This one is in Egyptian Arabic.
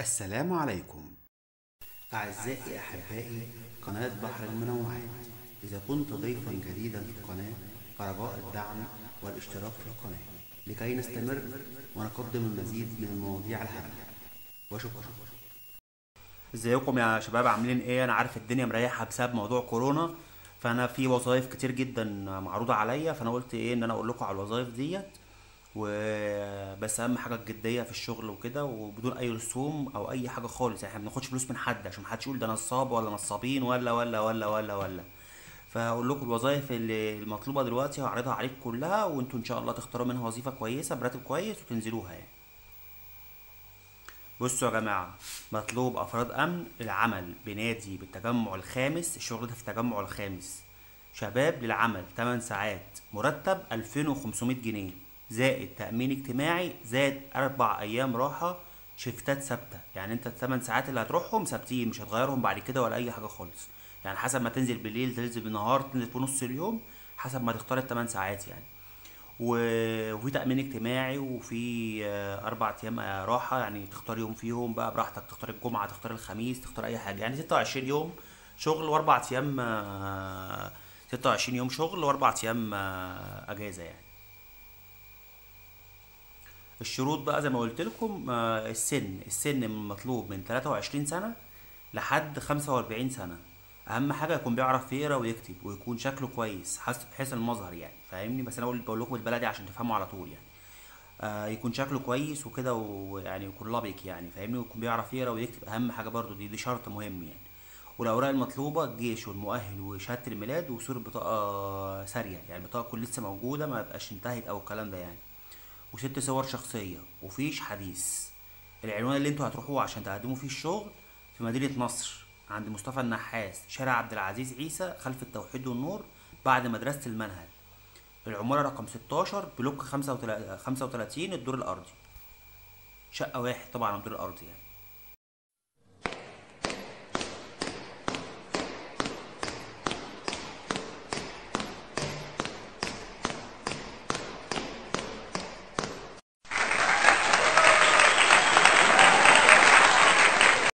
السلام عليكم أعزائي أحبائي قناة بحر المنوعات إذا كنت ضيفا جديدا في القناة فرجاء الدعم والاشتراك في القناة لكي نستمر ونقدم المزيد من المواضيع الهامة وشكرا ازيكم يا شباب عاملين ايه انا عارف الدنيا مريحه بسبب موضوع كورونا فانا في وظائف كتير جدا معروضه عليا فانا قلت ايه ان انا اقول لكم على الوظائف ديت وبس اهم حاجه الجديه في الشغل وكده وبدون اي رسوم او اي حاجه خالص يعني احنا ما بناخدش فلوس من حد عشان محدش يقول ده نصاب ولا نصابين ولا ولا ولا ولا ولا فهقول لكم الوظائف اللي المطلوبه دلوقتي هعرضها عليكم كلها وانتوا ان شاء الله تختاروا منها وظيفه كويسه براتب كويس وتنزلوها يعني بصوا يا جماعة مطلوب أفراد أمن للعمل بنادي بالتجمع الخامس الشغل ده في التجمع الخامس شباب للعمل 8 ساعات مرتب 2500 جنيه زائد تأمين اجتماعي زائد أربع أيام راحة شيفتات ثابتة يعني أنت الثمان ساعات اللي هتروحهم ثابتين مش هتغيرهم بعد كده ولا أي حاجة خالص يعني حسب ما تنزل بالليل تنزل بالنهار تنزل في نص اليوم حسب ما تختار الثمان ساعات يعني و- وفي تأمين اجتماعي وفي آه، أربع أيام آه، راحة يعني تختار يوم فيهم بقى براحتك تختار الجمعة تختار الخميس تختار أي حاجة يعني ستة وعشرين يوم شغل وأربع أيام آه، ستة وعشرين يوم شغل وأربع أيام آه، أجازة يعني الشروط بقى زي ما قلت لكم آه، السن السن من المطلوب من 23 سنة لحد 45 سنة أهم حاجة يكون بيعرف يقرا ويكتب ويكون شكله كويس حسب بحيث المظهر يعني فاهمني بس أنا بقول بقول لكم البلدي عشان تفهموا على طول يعني آه يكون شكله كويس وكده ويعني يكون لبق يعني فاهمني ويكون بيعرف يقرا ويكتب أهم حاجة برضو دي دي شرط مهم يعني والأوراق المطلوبة الجيش والمؤهل وشهادة الميلاد وصورة بطاقة سارية يعني البطاقة تكون لسه موجودة ما يبقاش انتهت أو الكلام ده يعني وست صور شخصية وفيش حديث العنوان اللي انتوا هتروحوه عشان تقدموا فيه الشغل في مدينة نصر عند مصطفى النحاس شارع عبد العزيز عيسى خلف التوحيد والنور بعد مدرسة المنهل العمارة رقم 16 بلوك 35 الدور الأرضي شقة واحد طبعا الدور الأرضي يعني